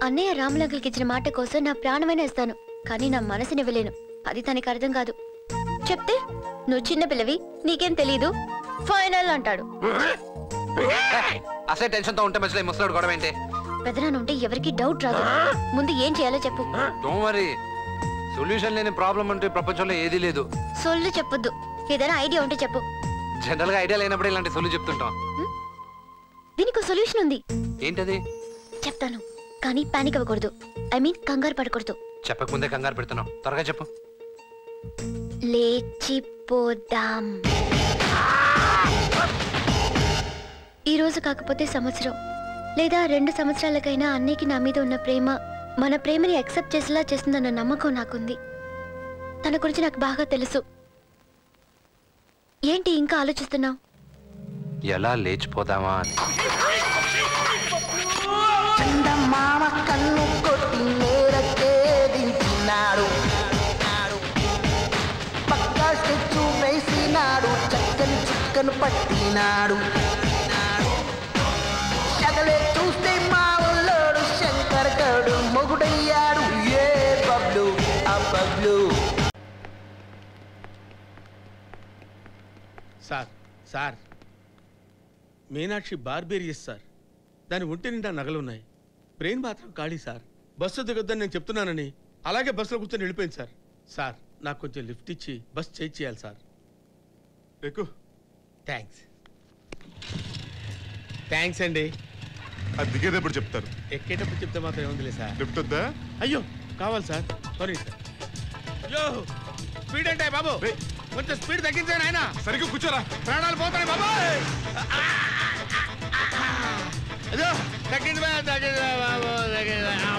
అన్నయ్య రాములంకల్కి ఇచ్చిన మాట కోసం నా ప్రాణమైనా ఇస్తాను కానీ నా మనసుని ఇవ్వలేను అది తనకి అర్థం కాదు చెప్తే నువ్వు చిన్న పిల్లవి నీకేం తెలీదు ఫైనల్ అంటాడు అసలే టెన్షన్ తో ఉంటే మధ్యలో ఈ ముసలాడు గొడవ ఏంటి పెదనాన్న ఉంటే ఎవరికి డౌట్ రాదు ముందు ఏం చేయాలో చెప్పు డోంట్ వరీ సొల్యూషన్ లేని ప్రాబ్లం అంటే ఈ ప్రపంచంలో ఏదీ లేదు సొల్లు చెప్పొద్దు ఏదైనా ఐడియా ఉంటే చెప్పు జనరల్ గా ఐడియా లేనప్పుడు ఇలాంటి సొల్లు చెప్తుంటాం దీనికి సొల్యూషన్ ఉంది ఏంటది చెప్తాను కానీ పానిక్ అవ్వకూడదు ఐ మీన్ కంగారు పడకూడదు చెప్పకముందే కంగారు పెడుతున్నాం త్వరగా చెప్పు లేచిపోదాం ఈ రోజు కాకపోతే సంవత్సరం లేదా రెండు సంవత్సరాలకైనా అన్నయ్యకి నా మీద ఉన్న ప్రేమ మన ప్రేమని యాక్సెప్ట్ చేసేలా చేస్తుందన్న నమ్మకం నాకుంది తన గురించి నాకు బాగా తెలుసు ఏంటి ఇంకా ఆలోచిస్తున్నావు ఎలా లేచిపోదామా అని చందమామ కన్ను కొట్టి నేరకే దించినాడు పక్కా స్కెచ్చు వేసినాడు చక్కని చుక్కను పట్టినాడు సగలే చూస్తే మా ఊళ్ళోడు శంకర్ గడు మొగుడయ్యాడు ఏ బబ్లు ఆ Bablu sir sir Meenakshi barbarous sir దాని ఒంటి నిండా నగలున్నాయి బ్రెయిన్ మాత్రం ఖాళీ సార్ బస్సు దిగొద్దని నేను చెప్తున్నానని అలాగే బస్సులో కూర్చొని వెళ్ళిపోయింది సార్ సార్ నాకు కొంచెం లిఫ్ట్ ఇచ్చి బస్ చేయి చేయాలి సార్ ఎక్కువ థ్యాంక్స్ థ్యాంక్స్ అండి అది దిగేటప్పుడు చెప్తారు ఎక్కేటప్పుడు చెప్తే మాత్రం ఏముందిలే సార్ లిఫ్ట్ వద్దా అయ్యో కావాలి సార్ సారీ సార్ అయ్యో స్పీడ్ అంటే బాబు రేయ్. కొంచెం స్పీడ్ తగ్గించాను ఆయన సరిగ్గా కూర్చోరా ప్రాణాలు పోతాయి బాబు అదో తగ్గింది బా, తగ్గింది బా, బాబు తగ్గింది బా.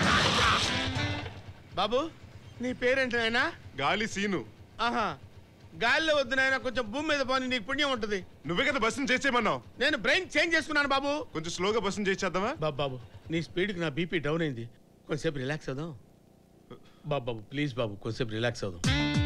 బాబు నీ పేరేంటి నాయనా గాలి సీను ఆహా గాలిలో వద్దు నాయనా కొంచెం భూమి మీద పోని నీకు పుణ్యం ఉంటుంది నువ్వే కదా బస్సును చేసేయమన్నావు నేను బ్రెయిన్ చేంజ్ చేసుకున్నాను బాబు కొంచెం స్లోగా బస్సును చేసేద్దామా బాబు బాబు నీ స్పీడ్కి నా బీపీ డౌన్ అయింది కొంచెంసేపు రిలాక్స్ అవుదాం బాబు బాబు ప్లీజ్ బాబు కొంచెంసేపు రిలాక్స్ అవుదాం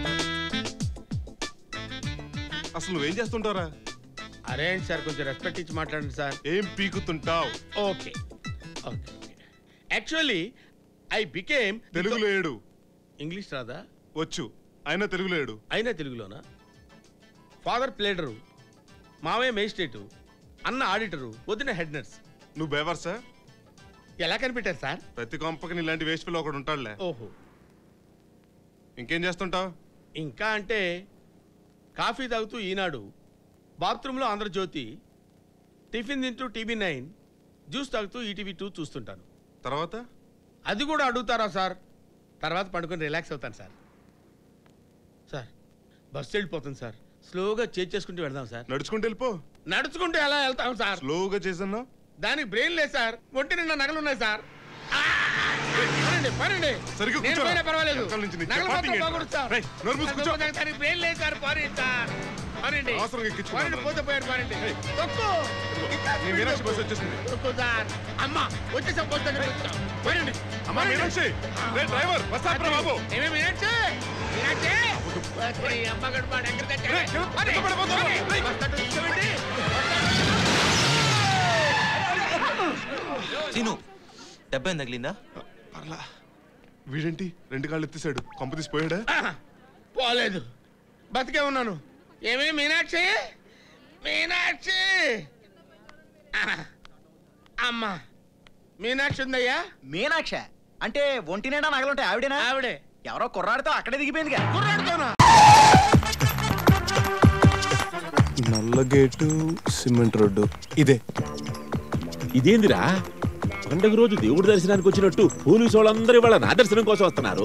అసలు నువ్వేం చేస్తుంటావురా అరే ఏంటి సార్ కొంచెం రెస్పెక్ట్ ఇచ్చి మాట్లాడండి సార్ ఏం పీకుతుంటావు okay okay actually I became తెలుగులో ఏడు ఇంగ్లీష్ రాదా వచ్చు అయినా తెలుగులో ఏడు అయినా తెలుగులోనా ఫాదర్ ప్లేడరు మావయ్య మేజిస్ట్రేటు అన్న ఆడిటరు వదిన హెడ్ నర్స్ నువ్వు బేవర్సా ఎలా కనిపెట్టారు సార్ ప్రతి కొంపకి ఇలాంటి వేస్ట్ పిల్ల ఒకడు ఉంటాడులే ఓహో ఇంకేం చేస్తుంటావు ఇంకా అంటే కాఫీ తాగుతూ ఈనాడు బాత్రూంలో ఆంధ్రజ్యోతి టిఫిన్ తింటూ టీవీ నైన్ జ్యూస్ తాగుతూ ఈటీవీ టూ చూస్తుంటాను తర్వాత అది కూడా అడుగుతారా సార్ తర్వాత పడుకొని రిలాక్స్ అవుతాను సార్ సార్ బస్సు వెళ్ళిపోతుంది సార్ స్లోగా చేంజ్ చేసుకుంటూ వెళ్దాం సార్ నడుచుకుంటూ వెళ్ళిపో నడుచుకుంటూ ఎలా వెళ్తాం సార్ స్లోగా చేసన్నా దానికి బ్రెయిన్ లేదు సార్ ఒంటి నిండా నగలు ఉన్నాయి సార్ ఆ! పనండి పనండి సరిగ్గా నేను కూర్చోరా. పోయినా పర్వాలేదు వెనకాల నుంచి నీ నగలు చపాతీ మాత్రం ఏంట్రా? బాగోదు సార్ రేయ్, నోరు మూసి కూర్చో. దానికి బ్రెయిన్ లేదు సార్ పోనీ సార్ పనండి అవసరంగా ఎక్కించుకున్నాను. పనండి పోతే పోయారు పనండి తొక్కు ఇంకా నీ speed మీనాక్షి తొక్కు. బస్సు వచ్చేసింది తొక్కు సార్ అమ్మా వచ్చేసాం పోతాను పనండి అమ్మా మీనాక్షి రే డ్రైవర్ బస్ ఆపరా బాబు ఏమేమి మీనాక్షి మీనాక్షి ఒక్కడి అమ్మ గడపాడు ఎక్కడ తెచ్చాడు? రేయ్, కింద- పని, కింద పడిపోతావు. పని. రేయ్. Bus stand చూసావేంటి? సీను దెబ్బ ఏం తగిలిందా పర్లా వీడేంటి రెండు కాళ్ళు ఎత్తేసాడు కొంప తీసిపోయాడా ఆహా, పోలేదు బతికే ఉన్నాను ఏమే మీనాక్షి మీనాక్షి ఆహా, అమ్మా మీనాక్షి ఉందయ్యా మీనాక్ష అంటే ఒంటి నిండా నగలుంటాయి ఆవిడేనా ఆవిడే ఎవరో కుర్రాడితో అక్కడే దిగిపోయిందిగా కుర్రాడుతోనా నల్ల గేటు సిమెంట్ రోడ్డు ఇదే ఇదేందిరా పండగ రోజు దేవుడి దర్శనానికి వచ్చినట్టు పోలీసు వాళ్ళందరూ వాళ్ళ నా దర్శనం కోసం వస్తున్నారు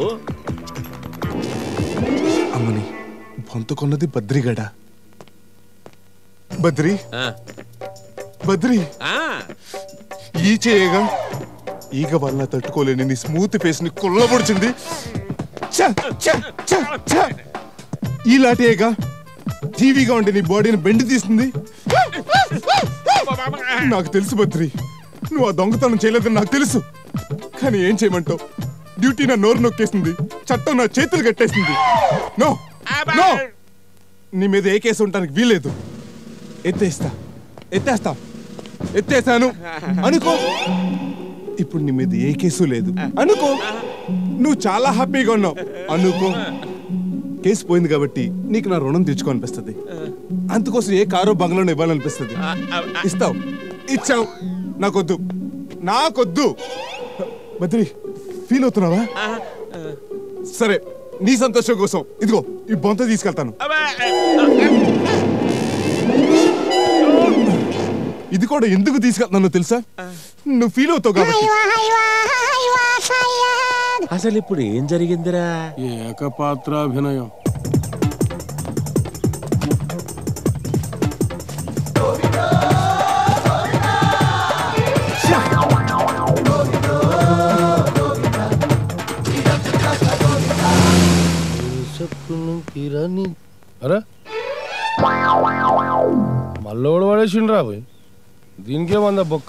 అమ్మని బొంత కొన్నది బద్రిగడ బద్రి ఆ, బద్రి ఆ, ఈ చేయగా ఈగ వల్ల తట్టుకోలేని నీ స్మూత్ ఫేస్ ని కుల్లబొడిచింది ఛ, ఛ, ఛ, ఛ. ఈ లాటేగా టీవీగా ఉండే నీ బాడీని బెండి తీస్తుంది నాకు తెలుసు బద్రి నువ్వు ఆ దొంగతనం చేయలేదని నాకు తెలుసు కానీ ఏం చేయమంటావు డ్యూటీ నా నోరు నొక్కేసింది చట్టం నా చేతులు కట్టేసింది నో నో నీ మీద ఏ కేసు ఉండడానికి వీలేదు ఎత్తేస్తా ఎత్తేస్తా ఎత్తేసాను అనుకో ఇప్పుడు ఇప్పుడు నీ మీద ఏ కేసు లేదు అనుకో నువ్వు చాలా హ్యాపీగా ఉన్నావు అనుకో కేసు పోయింది కాబట్టి నీకు నా రుణం తెచ్చుకో అనిపిస్తుంది అందుకోసం ఏ కారో బంగ్లాను ఇవ్వాలనిపిస్తుంది ఇస్తావు ఇచ్చావు నాకొద్దు నాకొద్దు బద్రి ఫీల్ అవుతున్నావా సరే నీ సంతోషం కోసం ఇదిగో ఈ బొంత తీసుకెళ్తాను ఇది కూడా ఎందుకు తీసుకెళ్తున్నానో తెలుసా నువ్వు ఫీల్ అవుతావు కాబట్టి అసలు ఇప్పుడు ఏం జరిగిందిరా ఏకపాత్రాభినయం అరే మళ్ళోడు పడేసిండ్రా పోయి దీనికేమందా బొక్క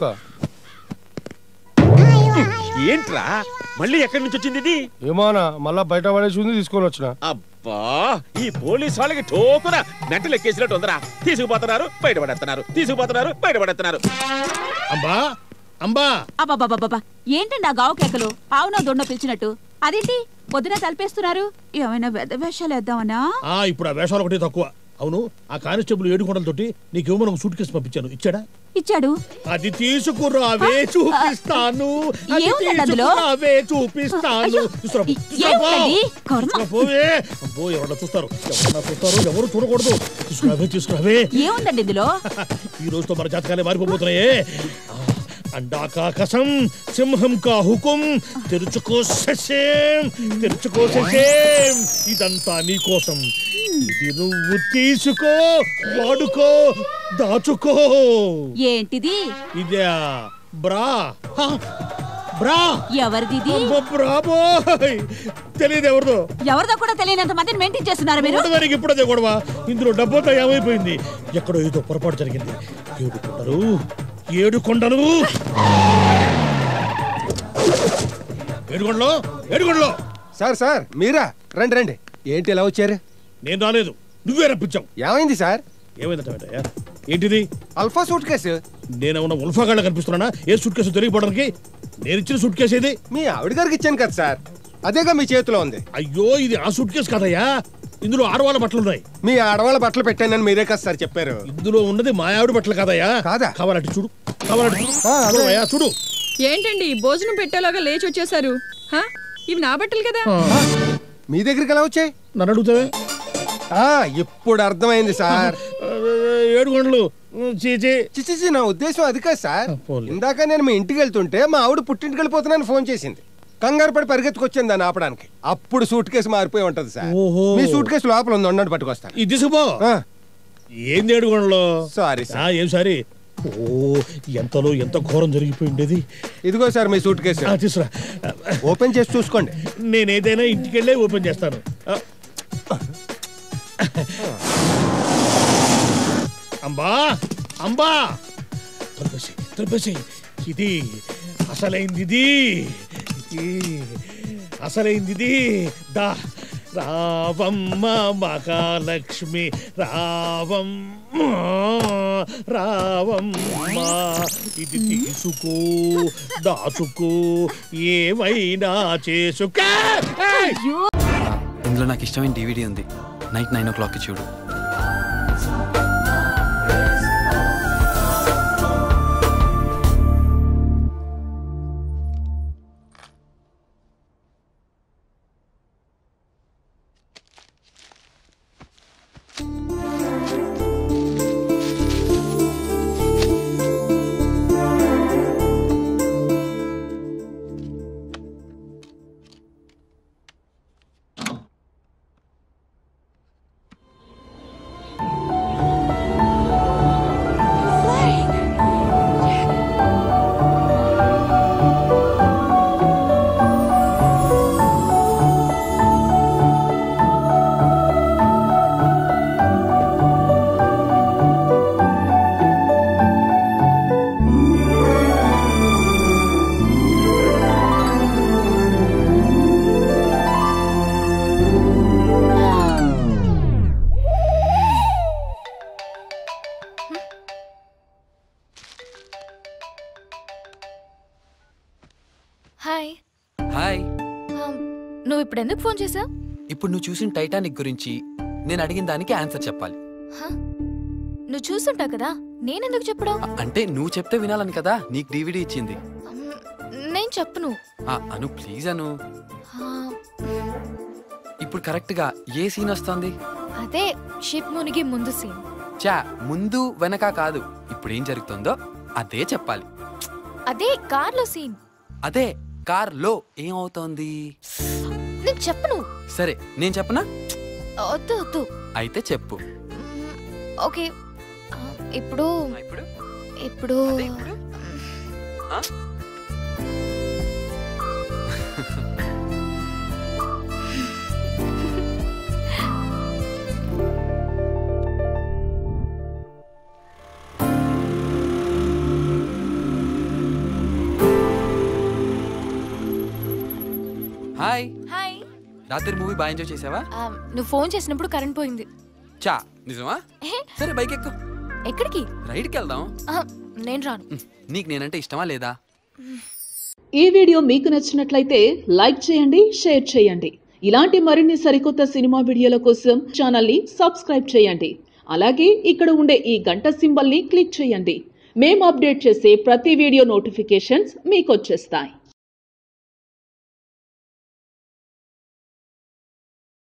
ఏంట్రా మళ్ళీ ఎక్కడి నుంచి వచ్చింది ఇది ఏమానా మళ్ళా బయట పడేసి ఉంది తీసుకొని వచ్చిన అబ్బా ఈ పోలీస్ వాళ్ళకి టోకున మెంటలు ఎక్కేసినట్టు ఉందరా తీసుకుపోతున్నారు బయటపడేస్తున్నారు తీసుకుపోతున్నారు బయటపడేస్తున్నారు అంబా అంబా అబ్బాబాబాబా ఏంటండి ఆ గావు కేకలు ఆవునో దొండ పిలిచినట్టు అదేంటి పొద్దున తలపేస్తున్నారు ఏమైనా వెద వేషాలు వేద్దామనా ఆ ఇప్పుడు ఆ వేషాలు ఒకటి తక్కువ అవును ఆ కానిస్టేబుల్ ఏడు కొండలతోటి నీకేమో నాకు సూట్ కేసు పంపించాను ఇచ్చాడా ఇచ్చాడు అది తీసుకురావే చూపిస్తాను అది ఏముందండి అందులో? తీసుకురావే చూపిస్తాను అయ్యో, తీసుకురా పో, ఈ- తీసుకురా పో. ఏముందండి? కర్మ. తీసుకురా పోవే. అబ్బో ఎవరన్నా చూస్తారు ఎవరన్నా చూస్తారు ఎవరు చూడకూడదు తీసుకురావే తీసుకురావే ఏముందండి ఇందులో ఈ రోజుతో మన జాతకాలే మారిపోతున్నాయే అండా కా కసం సింహం కా హుకుం తెరుచుకో ససేం తెరుచుకో ససేం ఇదంతా నీ కోసం ఇది నువ్వు తీసుకో వాడుకో దాచుకో ఏంటిది ఇదే బ్రా హ, బ్రా ఎవరిది అబ్బో, బ్రాబోయ్ తెలియదు ఎవరిదో ఎవరిదో కూడా తెలియనంత మందిని మెయింటైన్ చేస్తున్నారు మీరు ఉండడానికి ఇప్పుడు అదే గొడవ ఇందులో డబ్బంతా ఏమైపోయింది ఎక్కడో ఏదో పొరపాటు జరిగింది ఏడు కొండలు ఏడు కొండలు ఏడుకొండలో ఏడుకొండలో సార్ సార్ మీరా రండి రండి ఏంటి ఎలా వచ్చారు నేను రాలేదు నువ్వే రప్పించావు ఏమైంది సార్ ఏమైందట ఏంటిది అల్ఫా సూట్ కేసు నేనేమన్నా ఉల్ఫాగాళ్ళ కనిపిస్తున్నానా ఏ సూట్ కేసు తిరిగిపోవడానికి నేను ఇచ్చిన సూట్ కేసు ఏది మీ ఆవిడ గారికి ఇచ్చాను కదా సార్ అదేగా మీ చేతిలో ఉంది అయ్యో ఇది ఆ సూట్ కేసు కదయ్యా ఇందులో ఆడవాళ్ళ బట్టలు ఉన్నాయి మీ ఆడవాళ్ళ బట్టలు పెట్టానని మీరే కదా సార్ చెప్పారు ఇందులో ఉన్నది మా ఆవిడ బట్టలు కాదయ్యా కాదా కావాలంటే చూడు కావాలంటే చూడు. ఆ, అదే. చూడవయ్యా, చూడు ఏంటండి భోజనం పెట్టేలాగా లేచి వచ్చేసారు హా? ఇవి నా బట్టలు కదా మీ దగ్గరికి ఎలా వచ్చాయి నన్ను అడుగుతావే ఆ, ఇప్పుడు అర్థమైంది సార్ ఏడు గంటలు చీచి చిచిచి నా ఉద్దేశం అది కాదు సార్ పోన్లే. ఇందాక నేను మీ ఇంటికి వెళ్తుంటే మా ఆవిడ పుట్టింటికి వెళ్ళిపోతున్నాను ఫోన్ చేసింది కంగారు పడి పరిగెత్తుకొచ్చింది దాన్ని ఆపడానికి అప్పుడు సూట్ కేసు మారిపోయి ఉంటది సార్ ఓహో. మీ సూట్ కేసు లోపల ఉంది ఉండండి పట్టుకొస్తాను ఇది తీసుకుపో ఆ, ఏంది ఏడు గంటలు సారీ సార్ ఏం సారీ ఓ ఎంతలో ఎంత ఘోరం జరిగిపోయిండేది ఇదిగో సార్ మీ సూట్ కేసు ఆ, తీసురా ఓపెన్ చేసి చూసుకోండి నేను ఏదైనా ఇంటికి వెళ్ళే ఓపెన్ చేస్తాను ఆ. అంబా అంబా తలపేసి తలపేసి ఇది అసలైంది ఇది ఇది అసలైంది ఇది దా రావమ్మ మహాలక్ష్మి రావమ్మ రావమ్మ ఇది తీసుకో దాచుకో ఏమైనా చేసుకో ఏయ్! ఇందులో నాకు ఇష్టమైన డివిడీ ఉంది నైట్ నైన్ ఓ క్లాక్కి చూడు ఆ హాయ్ నువ్వు ఇప్పుడు ఎందుకు ఫోన్ చేసావు ఇప్పుడు నువ్వు చూసిన టైటానిక్ గురించి నేను అడిగిన దానికి ఆన్సర్ చెప్పాలి నువ్వు చూసుంటావు కదా నేనెందుకు చెప్పడం అంటే నువ్వు చెప్తే వినాలని కదా నీకు డివిడి ఇచ్చింది నేను చెప్పను ఆ, అను ప్లీజ్ అను ఆ, ఇప్పుడు కరెక్ట్ గా ఏ సీన్ వస్తుంది అదే షిప్ మునిగి ముందు సీన్ చా ముందు వెనక కాదు ఇప్పుడు ఏం జరుగుతుందో అదే చెప్పాలి అదే కార్లో సీన్ అదే కార్ లో ఏమవుతోంది నేను చెప్పను సరే నేను చెప్పనా వద్దు వద్దు అయితే చెప్పు ఓకే ఆ, ఇప్పుడు ఇప్పుడు ఆ? హాయ్ హాయ్ రాత్రి మూవీ బాగా ఎంజాయ్ చేసావా ఆ, నువ్వు ఫోన్ చేసినప్పుడు కరెంట్ పోయింది చా నిజమా ఏ, సరే బైక్ ఎక్కు ఎక్కడికి రైడ్కి వెళ్దాం ఆ, నేను రాను నీకు నేనంటే ఇష్టమా లేదా ఈ వీడియో మీకు నచ్చినట్లయితే లైక్ చేయండి షేర్ చేయండి ఇలాంటి మరిన్ని సరికొత్త సినిమా వీడియోల కోసం ఛానల్ని సబ్స్క్రైబ్ చేయండి అలాగే ఇక్కడ ఉండే ఈ గంట సింబల్ని క్లిక్ చేయండి మేము అప్డేట్ చేసే ప్రతి వీడియో నోటిఫికేషన్స్ మీకు వచ్చేస్తాయి